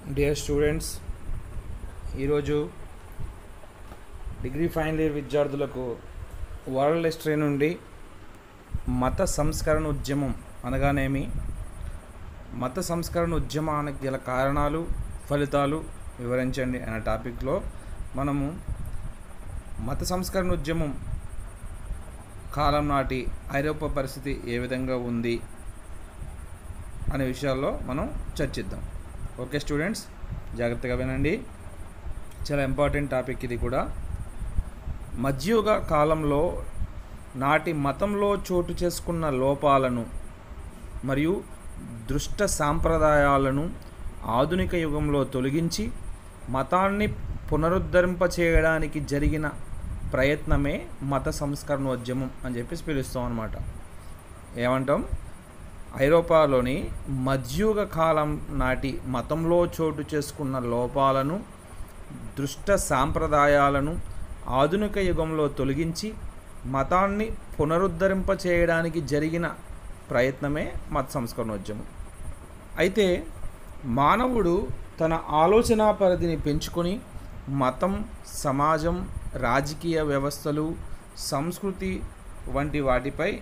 dear students ఈరోజు degree final year విద్యార్థులకు world history నుండి మత సంస్కరణ ఉద్యమం అనగానేమి మత సంస్కరణ ఉద్యమానికి గల కారణాలు ఫలితాలు వివరించండి అనే టాపిక్లో మనము మత సంస్కరణ ఉద్యమం కాలం నాటి ఐరోపా పరిస్థితి ఏ విధంగా ఉంది అనే విషయాల్లో మనం చర్చిద్దాం ఓకే స్టూడెంట్స్ జాగ్రత్తగా వినండి చాలా ఇంపార్టెంట్ టాపిక్ ఇది కూడా మధ్యయుగ కాలంలో నాటి మతంలో చోటు చేసుకున్న లోపాలను మరియు దృష్ట సాంప్రదాయాలను ఆధునిక యుగంలో తొలగించి మతాన్ని పునరుద్ధరింప చేయడానికి జరిగిన ప్రయత్నమే మత సంస్కరణోద్యమం అని చెప్పేసి పిలుస్తాం అనమాట ఏమంటాం ఐరోపాలోని మధ్యుగ కాలం నాటి మతంలో చోటు చేసుకున్న లోపాలను దృష్ట సాంప్రదాయాలను ఆధునిక యుగంలో తొలగించి మతాన్ని పునరుద్ధరింప చేయడానికి జరిగిన ప్రయత్నమే మత సంస్కరణోద్యమం అయితే మానవుడు తన ఆలోచనా పరిధిని పెంచుకొని మతం సమాజం రాజకీయ వ్యవస్థలు సంస్కృతి వంటి వాటిపై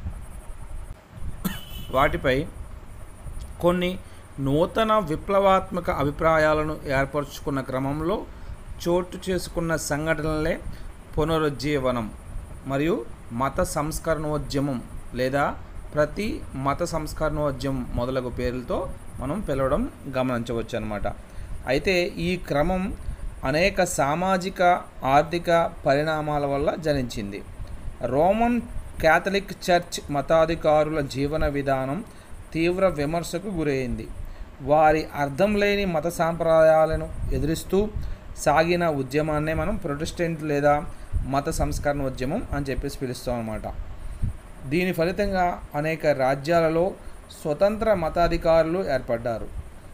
వాటిపై కొన్ని నూతన విప్లవాత్మక అభిప్రాయాలను ఏర్పరచుకున్న క్రమంలో చోటు చేసుకున్న సంఘటనలే పునరుజ్జీవనం మరియు మత సంస్కరణోద్యమం లేదా ప్రతి మత సంస్కరణోద్యమం మొదలగు పేర్లతో మనం పిలవడం గమనించవచ్చు అనమాట అయితే ఈ క్రమం అనేక సామాజిక ఆర్థిక పరిణామాల వల్ల జనించింది రోమన్ క్యాథలిక్ చర్చ్ మతాధికారుల జీవన విధానం తీవ్ర విమర్శకు గురైంది వారి అర్థం లేని మత సాంప్రదాయాలను ఎదురిస్తూ సాగిన ఉద్యమాన్నే మనం ప్రొటెస్టెంట్ లేదా మత సంస్కరణ ఉద్యమం అని చెప్పేసి పిలుస్తాం అన్నమాట దీని ఫలితంగా అనేక రాజ్యాలలో స్వతంత్ర మతాధికారులు ఏర్పడ్డారు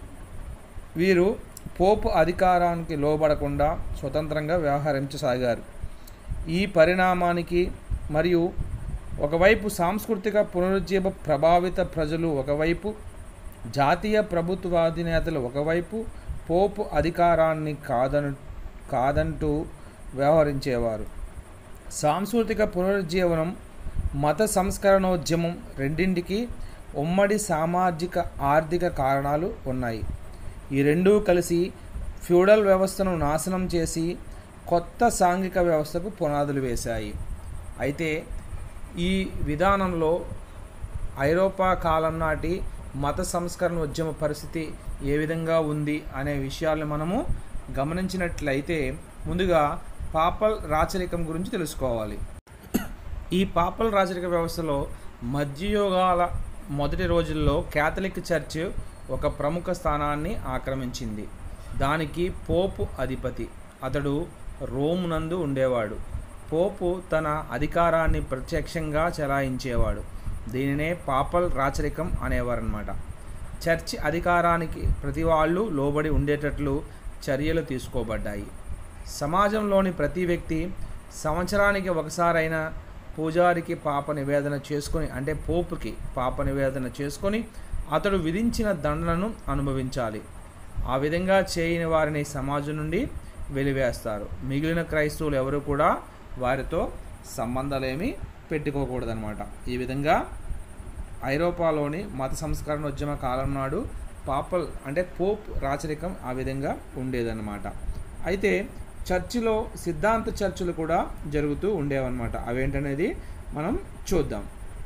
వీరు పోపు అధికారానికి లోబడకుండా స్వతంత్రంగా వ్యవహరించసాగారు ఈ పరిణామానికి మరియు ఒకవైపు సాంస్కృతిక పునరుజ్జీవ ప్రభావిత ప్రజలు ఒకవైపు జాతీయ ప్రభుత్వాధినేతలు ఒకవైపు పోపు అధికారాన్ని కాదను కాదంటూ వ్యవహరించేవారు సాంస్కృతిక పునరుజ్జీవనం మత సంస్కరణోద్యమం రెండింటికి ఉమ్మడి సామాజిక ఆర్థిక కారణాలు ఉన్నాయి ఈ రెండూ కలిసి ఫ్యూడల్ వ్యవస్థను నాశనం చేసి కొత్త సాంఘిక వ్యవస్థకు పునాదులు వేశాయి అయితే ఈ విధానంలో ఐరోపా కాలం నాటి మత సంస్కరణ ఉద్యమ పరిస్థితి ఏ విధంగా ఉంది అనే విషయాలను మనము గమనించినట్లయితే ముందుగా పాపల్ రాచరికం గురించి తెలుసుకోవాలి ఈ పాపల్ రాచరిక వ్యవస్థలో మధ్యయుగాల మొదటి రోజుల్లో క్యాథలిక్ చర్చ్ ఒక ప్రముఖ స్థానాన్ని ఆక్రమించింది దానికి పోపు అధిపతి అతడు రోమ్ నందు ఉండేవాడు పోపు తన అధికారాన్ని ప్రత్యక్షంగా చెలాయించేవాడు దీనినే పాపల్ రాచరికం అనేవారనమాట చర్చి అధికారానికి ప్రతి వాళ్ళు లోబడి ఉండేటట్లు చర్యలు తీసుకోబడ్డాయి సమాజంలోని ప్రతి వ్యక్తి సంవత్సరానికి ఒకసారైనా పూజారికి పాప నివేదన చేసుకొని అంటే పోపుకి పాప నివేదన చేసుకొని అతడు విధించిన దండలను అనుభవించాలి ఆ విధంగా చేయని వారిని సమాజం నుండి వెలివేస్తారు మిగిలిన క్రైస్తవులు ఎవరు కూడా వారితో సంబంధాలేమి పెట్టుకోకూడదనమాట ఈ విధంగా ఐరోపాలోని మత సంస్కరణ ఉద్యమ కాలం నాడు పాపల్ అంటే పోప్ రాచరికం ఆ విధంగా ఉండేదన్నమాట అయితే చర్చిలో సిద్ధాంత చర్చలు కూడా జరుగుతూ ఉండేవన్నమాట అవేంటనేది మనం చూద్దాం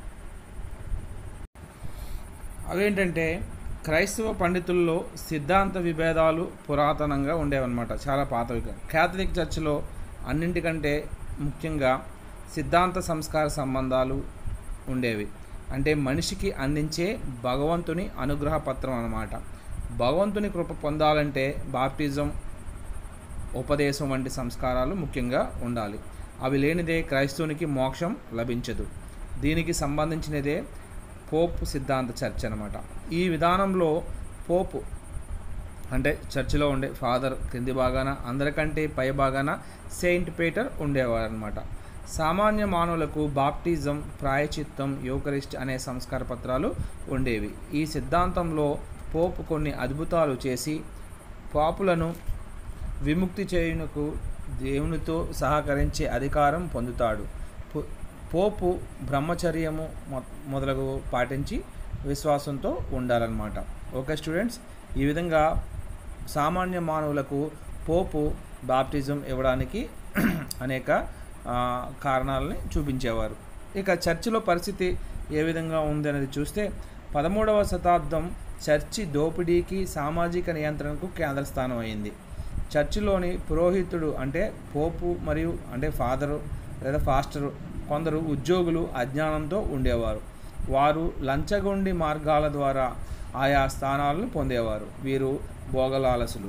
అవేంటంటే క్రైస్తవ పండితుల్లో సిద్ధాంత విభేదాలు పురాతనంగా ఉండేవన్నమాట చాలా పాతవిగా క్యాథలిక్ చర్చిలో అన్నింటికంటే ముఖ్యంగా సిద్ధాంత సంస్కార సంబంధాలు ఉండేవి అంటే మనిషికి అందించే భగవంతుని అనుగ్రహ పత్రం అన్నమాట భగవంతుని కృప పొందాలంటే బాప్టిజం ఉపదేశం వంటి సంస్కారాలు ముఖ్యంగా ఉండాలి అవి లేనిదే క్రైస్తవునికి మోక్షం లభించదు దీనికి సంబంధించినదే పోప్ సిద్ధాంత చర్చ్ అనమాట ఈ విధానంలో పోపు అంటే చర్చిలో ఉండే ఫాదర్ కింది భాగాన అందరికంటే పై భాగాన సెయింట్ పీటర్ ఉండేవారు అనమాట సామాన్య మానవులకు బాప్టిజం ప్రాయచిత్తం యూకరిస్ట్ అనే సంస్కార పత్రాలు ఉండేవి ఈ సిద్ధాంతంలో పోప్ కొన్ని అద్భుతాలు చేసి పాపులను విముక్తి చేయునకు దేవునితో సహకరించే అధికారం పొందుతాడు పో- పోపు బ్రహ్మచర్యము మొ- మొదలగు పాటించి విశ్వాసంతో ఉండాలన్నమాట ఓకే స్టూడెంట్స్ ఈ విధంగా సామాన్య మానవులకు పోపు బాప్టిజం ఇవ్వడానికి అనేక ఆ, కారణాలని చూపించేవారు ఇక చర్చిలో పరిస్థితి ఏ విధంగా ఉంది అనేది చూస్తే పదమూడవ శతాబ్దం చర్చి దోపిడీకి సామాజిక నియంత్రణకు కేంద్ర స్థానం అయింది చర్చిలోని పురోహితుడు అంటే పోపు మరియు అంటే ఫాదరు లేదా ఫాస్టరు కొందరు ఉద్యోగులు అజ్ఞానంతో ఉండేవారు వారు లంచగొండి మార్గాల ద్వారా ఆయా స్థానాలను పొందేవారు వీరు భోగలాలసులు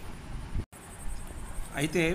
అయితే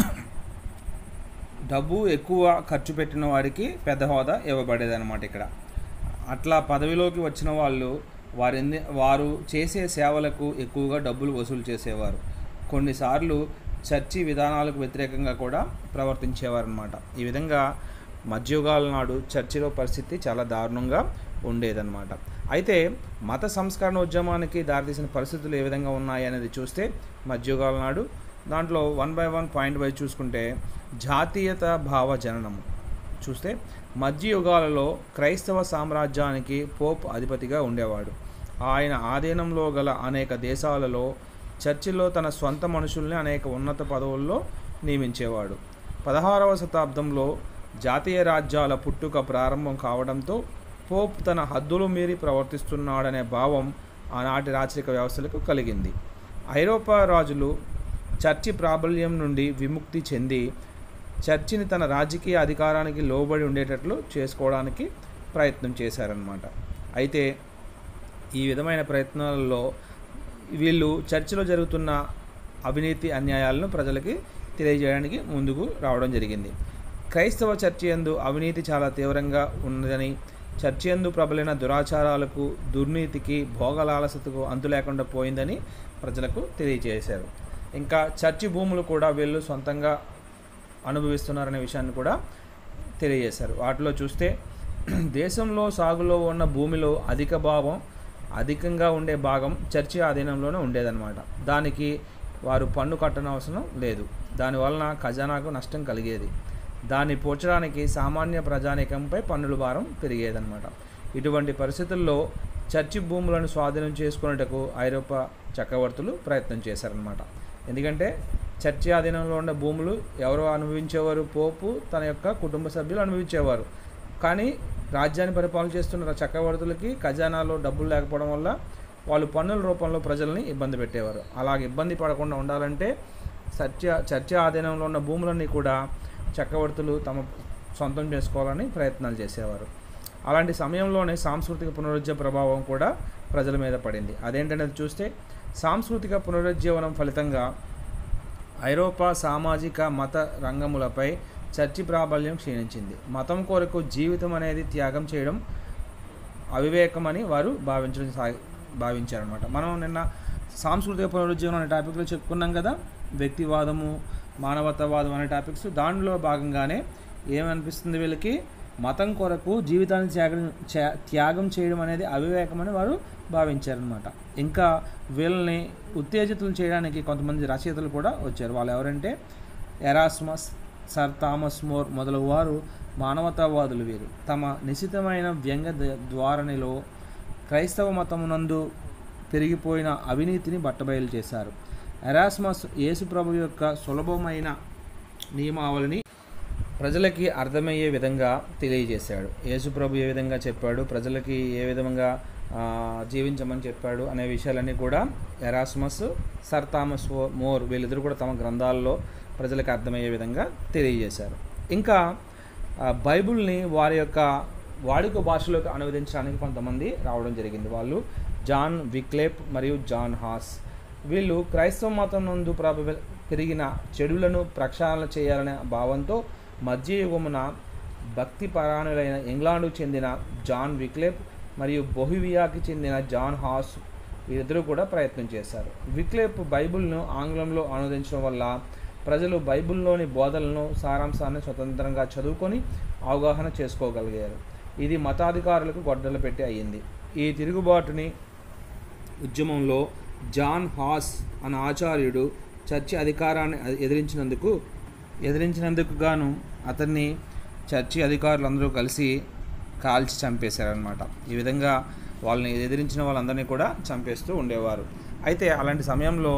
డబ్బు ఎక్కువ ఖర్చు పెట్టిన వారికి పెద్ద హోదా ఇవ్వబడేది అనమాట ఇక్కడ అట్లా పదవిలోకి వచ్చిన వాళ్ళు వారి వారు చేసే సేవలకు ఎక్కువగా డబ్బులు వసూలు చేసేవారు కొన్నిసార్లు చర్చి విధానాలకు వ్యతిరేకంగా కూడా ప్రవర్తించేవారు అనమాట ఈ విధంగా మధ్యయుగాల నాడు చర్చిలో పరిస్థితి చాలా దారుణంగా ఉండేదన్నమాట అయితే మత సంస్కరణ ఉద్యమానికి దారితీసిన పరిస్థితులు ఏ విధంగా ఉన్నాయి అనేది చూస్తే మధ్యయుగాల నాడు దాంట్లో one by one point wise చూసుకుంటే జాతీయత భావ జననము చూస్తే మధ్యయుగాలలో క్రైస్తవ సామ్రాజ్యానికి పోప్ అధిపతిగా ఉండేవాడు ఆయన ఆధీనంలో గల అనేక దేశాలలో చర్చిలో తన స్వంత మనుషుల్ని అనేక ఉన్నత పదవుల్లో నియమించేవాడు పదహారవ శతాబ్దంలో జాతీయ రాజ్యాల పుట్టుక ప్రారంభం కావడంతో పోప్ తన హద్దులు మీరి ప్రవర్తిస్తున్నాడనే భావం ఆనాటి రాచరిక వ్యవస్థలకు కలిగింది ఐరోపా రాజులు చర్చి ప్రాబల్యం నుండి విముక్తి చెంది చర్చిని తన రాజకీయ అధికారానికి లోబడి ఉండేటట్లు చేసుకోవడానికి ప్రయత్నం చేశారన్నమాట అయితే ఈ విధమైన ప్రయత్నాలలో వీళ్ళు చర్చిలో జరుగుతున్న అవినీతి అన్యాయాలను ప్రజలకి తెలియజేయడానికి ముందుకు రావడం జరిగింది క్రైస్తవ చర్చి యందు అవినీతి చాలా తీవ్రంగా ఉన్నదని చర్చి యందు ప్రబలిన దురాచారాలకు దుర్నీతికి భోగలాలసతకు అంతు లేకుండా పోయిందని ప్రజలకు తెలియజేశారు ఇంకా చర్చి భూములు కూడా వీళ్ళు సొంతంగా అనుభవిస్తున్నారనే విషయాన్ని కూడా తెలియజేశారు వాటిలో చూస్తే దేశంలో సాగులో ఉన్న భూమిలో అధిక భాగం అధికంగా ఉండే భాగం చర్చి ఆధీనంలోనే ఉండేదన్నమాట దానికి వారు పన్ను కట్టనవసరం లేదు దానివలన ఖజానాకు నష్టం కలిగేది దాన్ని పోర్చడానికి సామాన్య ప్రజానీకంపై పన్నుల భారం పెరిగేదన్నమాట ఇటువంటి పరిస్థితుల్లో చర్చి భూములను స్వాధీనం చేసుకునేటకు ఐరోపా చక్రవర్తులు ప్రయత్నం చేశారనమాట ఎందుకంటే చర్చి ఆధీనంలో ఉన్న భూములు ఎవరు అనుభవించేవారు పోపు తన యొక్క కుటుంబ సభ్యులు అనుభవించేవారు కానీ రాజ్యాన్ని పరిపాలన చేస్తున్న చక్రవర్తులకి ఖజానాలో డబ్బులు లేకపోవడం వల్ల వాళ్ళు పన్నుల రూపంలో ప్రజల్ని ఇబ్బంది పెట్టేవారు అలాగ ఇబ్బంది పడకుండా ఉండాలంటే చర్చ చర్చ ఆధీనంలో ఉన్న భూములన్నీ కూడా చక్రవర్తులు తమ సొంతం చేసుకోవాలని ప్రయత్నాలు చేసేవారు అలాంటి సమయంలోనే సాంస్కృతిక పునరుజ్జ ప్రభావం కూడా ప్రజల మీద పడింది అదేంటనేది చూస్తే సాంస్కృతిక పునరుజ్జీవనం ఫలితంగా ఐరోపా సామాజిక మత రంగములపై చర్చి ప్రాబల్యం క్షీణించింది మతం కొరకు జీవితం అనేది త్యాగం చేయడం అవివేకమని వారు భావించడం సాగి భావించారనమాట మనం నిన్న సాంస్కృతిక పునరుజ్జీవనం అనే టాపిక్లో చెప్పుకున్నాం కదా వ్యక్తివాదము మానవతావాదం అనే టాపిక్స్ దానిలో భాగంగానే ఏమనిపిస్తుంది వీళ్ళకి మతం కొరకు జీవితాన్ని త్యాగం చే- త్యాగం చేయడం అనేది అవివేకమని వారు భావించారనమాట ఇంకా వీళ్ళని ఉత్తేజితులు చేయడానికి కొంతమంది రచయితలు కూడా వచ్చారు వాళ్ళు ఎవరంటే ఎరాస్మస్ సర్ థామస్ మోర్ మొదలగు వారు మానవతావాదులు వీరు తమ నిశితమైన వ్యంగ్య ద- ద్వారణిలో క్రైస్తవ మతమునందు పెరిగిపోయిన అవినీతిని బట్టబయలు చేశారు ఎరాస్మస్ యేసుప్రభు యొక్క సులభమైన నియమావళిని ప్రజలకి అర్థమయ్యే విధంగా తెలియజేశాడు యేసుప్రభు ఏ విధంగా చెప్పాడు ప్రజలకి ఏ విధంగా ఆ, జీవించమని చెప్పాడు అనే విషయాలన్నీ కూడా ఎరాస్మస్ సర్ థామస్ ఓ- మోర్ వీళ్ళిద్దరు కూడా తమ గ్రంథాల్లో ప్రజలకు అర్థమయ్యే విధంగా తెలియజేశారు ఇంకా ఆ, బైబిల్ని వారి యొక్క వాడుక భాషలోకి అనువదించడానికి కొంతమంది రావడం జరిగింది వాళ్ళు జాన్ విక్లేప్ మరియు జాన్ హాస్ వీళ్ళు క్రైస్తవ మతం నందు ప్రభ పెరిగిన చెడులను ప్రక్షాళన చేయాలనే భావంతో మధ్యయుగమున భక్తి పరాణులైన ఇంగ్లాండ్కు చెందిన జాన్ విక్లేప్ మరియు బొహివియాకి చెందిన జాన్ హాస్ వీరిద్దరూ కూడా ప్రయత్నం చేశారు విక్లేప్ బైబిల్ను ఆంగ్లంలో అనువదించడం వల్ల ప్రజలు బైబిల్లోని బోధనలను సారాంశాన్ని స్వతంత్రంగా చదువుకొని అవగాహన చేసుకోగలిగారు ఇది మతాధికారులకు గొడ్డలు పెట్టి అయ్యింది ఈ తిరుగుబాటుని ఉద్యమంలో జాన్ హాస్ అనే ఆచార్యుడు చర్చి అధికారాన్ని ఎదిరించినందుకు ఎదిరించినందుకు గాను అతన్ని చర్చి అధికారులందరూ కలిసి కాల్చి చంపేశారనమాట ఈ విధంగా వాళ్ళని ఎదిరించిన వాళ్ళందరినీ కూడా చంపేస్తూ ఉండేవారు అయితే అలాంటి సమయంలో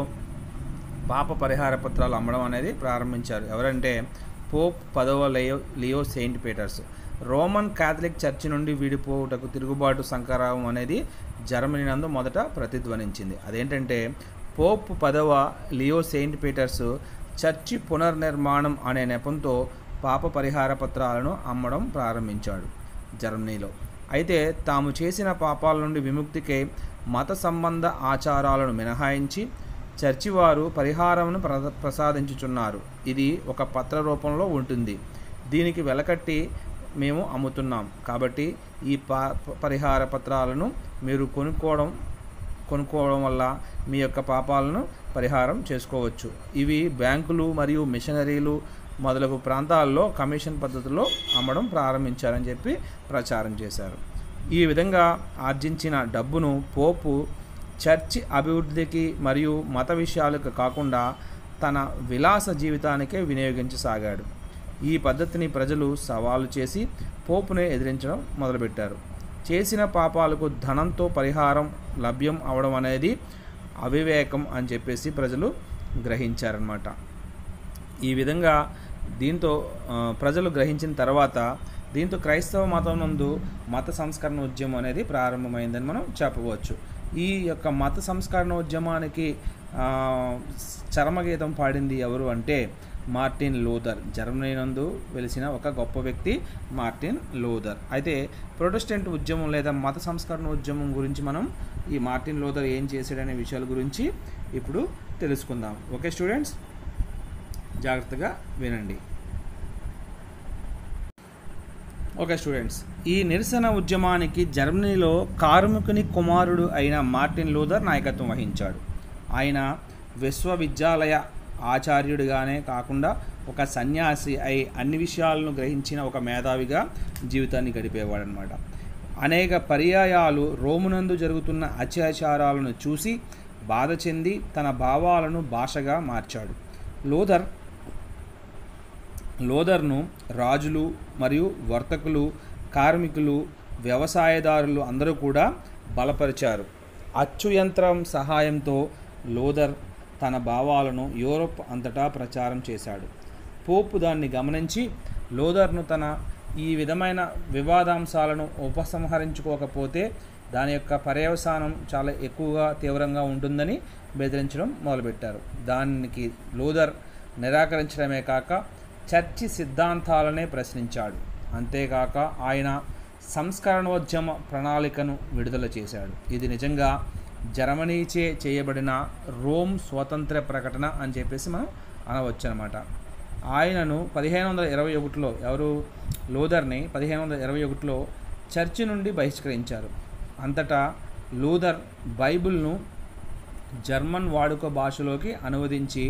పాప పరిహార పత్రాలు అమ్మడం అనేది ప్రారంభించారు ఎవరంటే పోప్ పదవ Leo Leo Saint Peter's Roman Catholic church నుండి విడిపోవుటకు తిరుగుబాటు సంకరావం అనేది జర్మనీ నందు మొదట ప్రతిధ్వనించింది అదేంటంటే పోప్ పదవ లియో సెయింట్ పీటర్స్ చర్చి పునర్నిర్మాణం అనే నెపంతో పాప పరిహార పత్రాలను అమ్మడం ప్రారంభించాడు జర్మనీలో అయితే తాము చేసిన పాపాల నుండి విముక్తికై మత సంబంధ ఆచారాలను మినహాయించి చర్చి వారు పరిహారమును ప్ర ప్రసాదించుచున్నారు ఇది ఒక పత్ర రూపంలో ఉంటుంది దీనికి వెలకట్టి మేము అమ్ముతున్నాం కాబట్టి ఈ పా పరిహార పత్రాలను మీరు కొనుక్కోవడం కొనుక్కోవడం వల్ల మీ యొక్క పాపాలను పరిహారం చేసుకోవచ్చు ఇవి బ్యాంకులు మరియు మిషనరీలు మొదలగు ప్రాంతాల్లో కమిషన్ పద్ధతిలో అమ్మడం ప్రారంభించారని చెప్పి ప్రచారం చేశారు ఈ విధంగా ఆర్జించిన డబ్బును పోపు చర్చి అభివృద్ధికి మరియు మత విషయాలకు కాకుండా తన విలాస జీవితానికే వినియోగించసాగాడు ఈ పద్ధతిని ప్రజలు సవాలు చేసి పోపునే ఎదిరించడం మొదలుపెట్టారు చేసిన పాపాలకు ధనంతో పరిహారం లభ్యం అవడం అనేది అవివేకం అని చెప్పేసి ప్రజలు గ్రహించారనమాట ఈ విధంగా దీంతో ఆ, ప్రజలు గ్రహించిన తర్వాత దీంతో క్రైస్తవ మతం నందు మత సంస్కరణ ఉద్యమం అనేది ప్రారంభమైందని మనం చెప్పవచ్చు ఈ యొక్క మత సంస్కరణ ఉద్యమానికి ఆ, చరమగీతం పాడింది ఎవరు అంటే మార్టిన్ లూథర్ జర్మనీ నందు వెలిసిన ఒక గొప్ప వ్యక్తి మార్టిన్ లూథర్ అయితే ప్రొటెస్టెంట్ ఉద్యమం లేదా మత సంస్కరణ ఉద్యమం గురించి మనం ఈ మార్టిన్ లూథర్ ఏం చేశాడనే విషయాల గురించి ఇప్పుడు తెలుసుకుందాం ఓకే స్టూడెంట్స్ జాగ్రత్తగా వినండి ఓకే స్టూడెంట్స్ ఈ నిరసన ఉద్యమానికి జర్మనీలో కార్మికుని కుమారుడు అయిన మార్టిన్ లూథర్ నాయకత్వం వహించాడు ఆయన విశ్వవిద్యాలయ ఆచార్యుడిగానే కాకుండా ఒక సన్యాసి అయి అన్ని విషయాలను గ్రహించిన ఒక మేధావిగా జీవితాన్ని గడిపేవాడనమాట అనేక పర్యాయాలు రోమునందు జరుగుతున్న అత్యాచారాలను చూసి బాధ చెంది తన భావాలను భాషగా మార్చాడు లోదర్ లోదర్ను రాజులు మరియు వర్తకులు కార్మికులు వ్యవసాయదారులు అందరూ కూడా బలపరిచారు అచ్చు యంత్రం సహాయంతో లోదర్ తన భావాలను యూరోప్ అంతటా ప్రచారం చేశాడు పోపు దాన్ని గమనించి లోదర్ను తన ఈ విధమైన వివాదాంశాలను ఉపసంహరించుకోకపోతే దాని యొక్క పర్యవసానం చాలా ఎక్కువగా తీవ్రంగా ఉంటుందని బెదిరించడం మొదలుపెట్టారు దానికి లోదర్ నిరాకరించడమే కాక చర్చి సిద్ధాంతాలనే ప్రశ్నించాడు అంతేకాక ఆయన సంస్కరణోద్యమ ప్రణాళికను విడుదల చేశాడు ఇది నిజంగా జర్మనీచే చేయబడిన రోమ్ స్వాతంత్ర ప్రకటన అని చెప్పేసి మనం అనవచ్చు అనమాట ఆయనను పదిహేను వందల ఇరవై ఒకటిలో ఎవరు లోదర్ని పదిహేను వందల ఇరవై ఒకటిలో చర్చి నుండి బహిష్కరించారు అంతటా లూథర్ బైబిల్ను జర్మన్ వాడుక భాషలోకి అనువదించి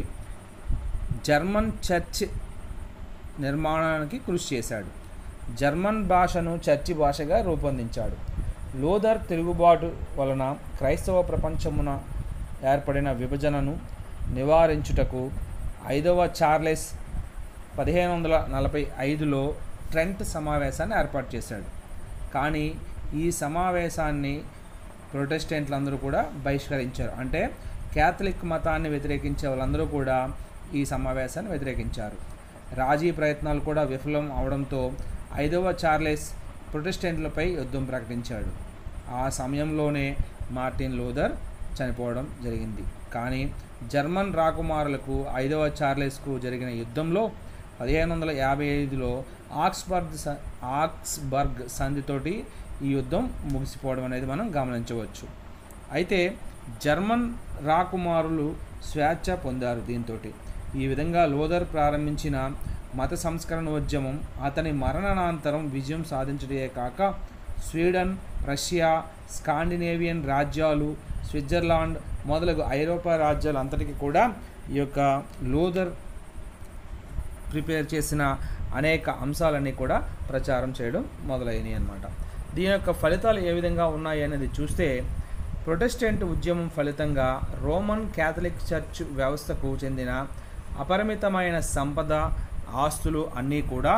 జర్మన్ చర్చ్ నిర్మాణానికి కృషి చేశాడు జర్మన్ భాషను చర్చి భాషగా రూపొందించాడు లోదర్ తిరుగుబాటు వలన క్రైస్తవ ప్రపంచమున ఏర్పడిన విభజనను నివారించుటకు ఐదవ చార్లెస్ పదిహేను వందల నలభై ఐదులో ట్రెంట్ సమావేశాన్ని ఏర్పాటు చేశాడు కానీ ఈ సమావేశాన్ని ప్రొటెస్టెంట్లందరూ కూడా బహిష్కరించారు అంటే క్యాథలిక్ మతాన్ని వ్యతిరేకించే వాళ్ళందరూ కూడా ఈ సమావేశాన్ని వ్యతిరేకించారు రాజీ ప్రయత్నాలు కూడా విఫలం అవడంతో ఐదవ చార్లెస్ ప్రొటెస్టెంట్లపై యుద్ధం ప్రకటించాడు ఆ సమయంలోనే మార్టిన్ లూథర్ చనిపోవడం జరిగింది కానీ జర్మన్ రాకుమారులకు ఐదవ చార్లెస్కు జరిగిన యుద్ధంలో పదిహేను వందల యాభై ఐదులో ఆక్స్బర్గ్ స ఆక్స్బర్గ్ సంధితోటి ఈ యుద్ధం ముగిసిపోవడం అనేది మనం గమనించవచ్చు అయితే జర్మన్ రాకుమారులు స్వేచ్ఛ పొందారు దీంతో ఈ విధంగా లోదర్ ప్రారంభించిన మత సంస్కరణ ఉద్యమం అతని మరణానంతరం విజయం సాధించడే కాక స్వీడన్ రష్యా స్కాండినేవియన్ రాజ్యాలు స్విట్జర్లాండ్ మొదలగు ఐరోపా రాజ్యాలు అంతటికి కూడా ఈ యొక్క లోదర్ ప్రిపేర్ చేసిన అనేక అంశాలన్నీ కూడా ప్రచారం చేయడం మొదలైనవి అన్నమాట దీని యొక్క ఫలితాలు ఏ విధంగా ఉన్నాయి అనేది చూస్తే ప్రొటెస్టెంట్ ఉద్యమం ఫలితంగా రోమన్ క్యాథలిక్ చర్చ్ వ్యవస్థకు చెందిన అపరిమితమైన సంపద ఆస్తులు అన్నీ కూడా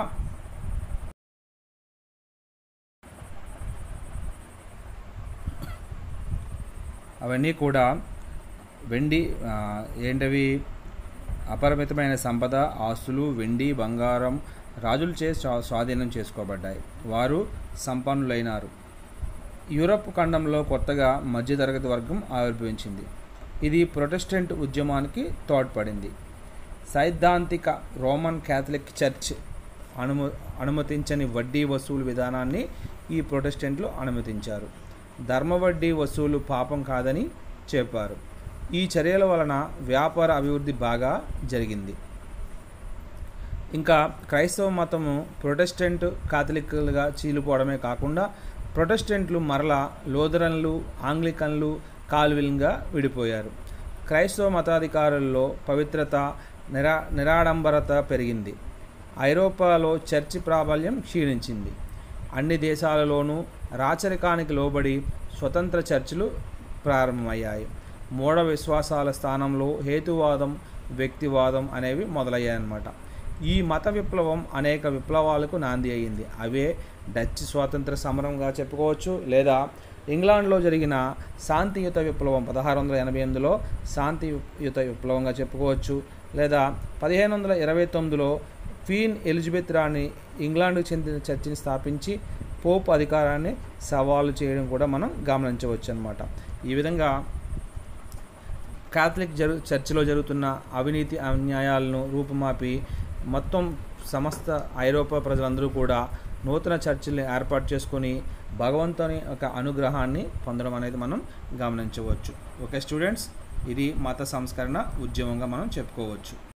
అవన్నీ కూడా వెండి ఆ, ఏంటవి అపరిమితమైన సంపద ఆస్తులు వెండి బంగారం రాజులచే స్వా- స్వాధీనం చేసుకోబడ్డాయి వారు సంపన్నులైనారు యూరప్ ఖండంలో కొత్తగా మధ్యతరగతి వర్గం ఆవిర్భవించింది ఇది ప్రొటెస్టెంట్ ఉద్యమానికి తోడ్పడింది సైద్ధాంతిక రోమన్ క్యాథలిక్ చర్చ్ అనుమ అనుమతించని వడ్డీ వసూలు విధానాన్ని ఈ ప్రొటెస్టెంట్లు అనుమతించారు ధర్మ వడ్డీ వసూలు పాపం కాదని చెప్పారు ఈ చర్యల వలన వ్యాపార అభివృద్ధి బాగా జరిగింది ఇంకా క్రైస్తవ మతము ప్రొటెస్టెంట్ కాథలిక్లుగా చీలిపోవడమే కాకుండా ప్రొటెస్టెంట్లు మరల లోదరన్లు ఆంగ్లికన్లు కాల్విన్గా విడిపోయారు క్రైస్తవ మతాధికారుల్లో పవిత్రత నిరా నిరాడంబరత పెరిగింది ఐరోపాలో చర్చి ప్రాబల్యం క్షీణించింది అన్ని దేశాలలోనూ రాచరికానికి లోబడి స్వతంత్ర చర్చిలు ప్రారంభమయ్యాయి మూఢ విశ్వాసాల స్థానంలో హేతువాదం వ్యక్తివాదం అనేవి మొదలయ్యాయన్నమాట ఈ మత విప్లవం అనేక విప్లవాలకు నాంది అయింది అవే డచ్ స్వాతంత్ర సమరంగా చెప్పుకోవచ్చు లేదా ఇంగ్లాండ్లో జరిగిన శాంతియుత విప్లవం పదహారు వందల ఎనభై ఎనిమిదిలో శాంతియుత విప్లవంగా చెప్పుకోవచ్చు లేదా పదిహేను వందల ఇరవై తొమ్మిదిలో క్వీన్ ఎలిజబెత్ రాణి ఇంగ్లాండ్కు చెందిన చర్చిని స్థాపించి పోప్ అధికారాన్ని సవాలు చేయడం కూడా మనం గమనించవచ్చు అనమాట ఈ విధంగా కాథలిక్ జరు చర్చిలో జరుగుతున్న అవినీతి అన్యాయాలను రూపుమాపి మొత్తం సమస్త ఐరోపా ప్రజలందరూ కూడా నూతన చర్చిల్ని ఏర్పాటు చేసుకొని భగవంతుని ఒక అనుగ్రహాన్ని పొందడం అనేది మనం గమనించవచ్చు ఓకే స్టూడెంట్స్ ఇది మత సంస్కరణ ఉద్యమంగా మనం చెప్పుకోవచ్చు